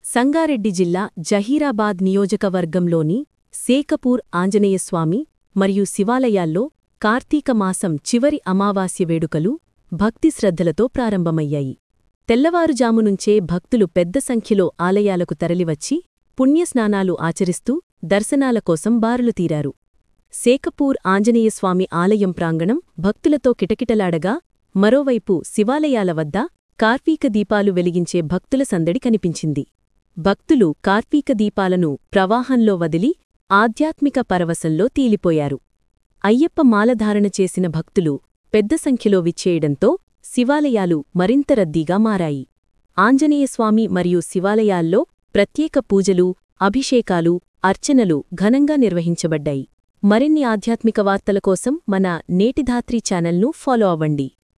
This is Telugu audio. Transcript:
సంగారెడ్డి జిల్లా జహీరాబాద్ నియోజకవర్గంలోని సేకపూర్ ఆంజనేయస్వామి మరియు శివాలయాల్లో కార్తీక మాసం చివరి అమావాస్య వేడుకలు భక్తి శ్రద్ధలతో ప్రారంభమయ్యాయి తెల్లవారుజామునుంచే భక్తులు పెద్ద సంఖ్యలో ఆలయాలకు తరలివచ్చి పుణ్యస్నానాలు ఆచరిస్తూ దర్శనాల కోసం బారులు తీరారు సేకపూర్ ఆంజనేయస్వామి ఆలయం ప్రాంగణం భక్తులతో కిటకిటలాడగా మరోవైపు శివాలయాల వద్ద కార్తీక దీపాలు వెలిగించే భక్తుల సందడి కనిపించింది భక్తులు కార్తీక దీపాలను ప్రవాహంలో వదిలి ఆధ్యాత్మిక పరవశంలో తీలిపోయారు అయ్యప్ప మాలధారణ చేసిన భక్తులు పెద్ద సంఖ్యలో విచ్చేయడంతో శివాలయాలు మరింత రద్దీగా మారాయి ఆంజనేయస్వామి మరియు శివాలయాల్లో ప్రత్యేక పూజలు అభిషేకాలు అర్చనలు ఘనంగా నిర్వహించబడ్డాయి మరిన్ని ఆధ్యాత్మిక వార్తల కోసం మన నేటిధాత్రి ఛానల్ను ఫాలో అవ్వండి